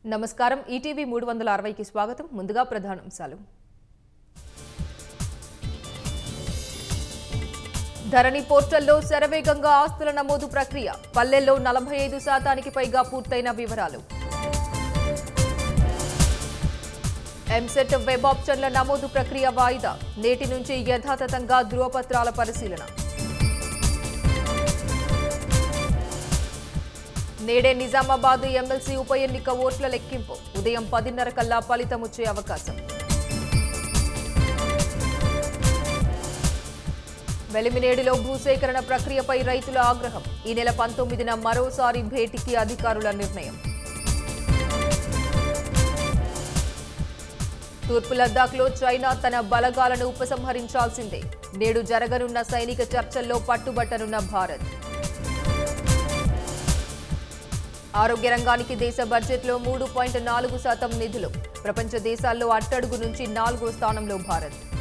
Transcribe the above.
నమస్కారం ఈటీవీ మూడు వందల అరవైకి స్వాగతం ముందుగా ప్రధానాంశాలు ధరణి పోర్టల్లో శరవేగంగా ఆస్తుల నమోదు ప్రక్రియ పల్లెల్లో నలభై ఐదు శాతానికి పైగా పూర్తయిన వివరాలు ఎంసెట్ వెబ్ ఆప్షన్ల నమోదు ప్రక్రియ వాయిదా నేటి నుంచి యథాతథంగా ధృవపత్రాల పరిశీలన నేడే నిజామాబాద్ ఎమ్మెల్సీ ఉప ఎన్నిక ఓట్ల లెక్కింపు ఉదయం పదిన్నర కల్లా ఫలితం వచ్చే అవకాశం వెలిమినేడులో భూసేకరణ ప్రక్రియపై రైతుల ఆగ్రహం ఈ నెల పంతొమ్మిదిన మరోసారి భేటీకి అధికారుల నిర్ణయం తూర్పు లద్దాఖ్లో చైనా తన బలగాలను ఉపసంహరించాల్సిందే నేడు జరగనున్న సైనిక చర్చల్లో పట్టుబట్టనున్న భారత్ ఆరోగ్య రంగానికి దేశ బడ్జెట్లో మూడు పాయింట్ నాలుగు శాతం నిధులు ప్రపంచ దేశాల్లో అట్టడుగు నుంచి నాలుగో స్థానంలో భారత్